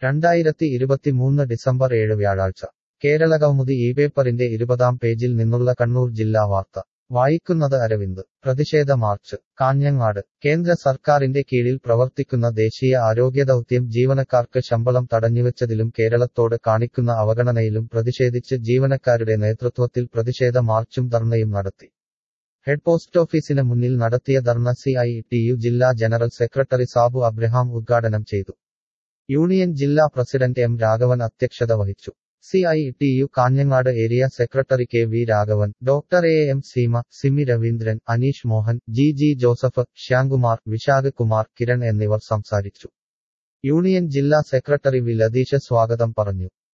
രണ്ടായിരത്തി ഇരുപത്തിമൂന്ന് ഡിസംബർ ഏഴ് വ്യാഴാഴ്ച കേരളകൗമുദി ഈ പേപ്പറിന്റെ ഇരുപതാം പേജിൽ നിന്നുള്ള കണ്ണൂർ ജില്ലാ വാർത്ത വായിക്കുന്നത് അരവിന്ദ് പ്രതിഷേധ മാർച്ച് കാഞ്ഞങ്ങാട് കേന്ദ്ര സർക്കാരിന്റെ കീഴിൽ പ്രവർത്തിക്കുന്ന ദേശീയ ആരോഗ്യദൗത്യം ജീവനക്കാർക്ക് ശമ്പളം തടഞ്ഞുവെച്ചതിലും കേരളത്തോട് കാണിക്കുന്ന അവഗണനയിലും പ്രതിഷേധിച്ച് ജീവനക്കാരുടെ നേതൃത്വത്തിൽ പ്രതിഷേധ മാർച്ചും ധർണയും നടത്തി ഹെഡ് പോസ്റ്റ് ഓഫീസിന് മുന്നിൽ നടത്തിയ dharna C I T U ജില്ലാ ജനറൽ സെക്രട്ടറി സാബു അബ്രഹാം ഉദ്ഘാടനം ചെയ്തു യൂണിയൻ ജില്ലാ പ്രസിഡന്റ് എം രാഘവൻ അധ്യക്ഷത വഹിച്ചു C I T U Kanhangad area secretary K V Raghavan doctor A M Seema Simi Raveendran Aneesh Mohan G G Joseph Shyamkumar Vishakh Kumar Kiran എന്നിവർ സംസാരിച്ചു യൂണിയൻ ജില്ലാ സെക്രട്ടറി വി ലതീഷ് സ്വാഗതം പറഞ്ഞു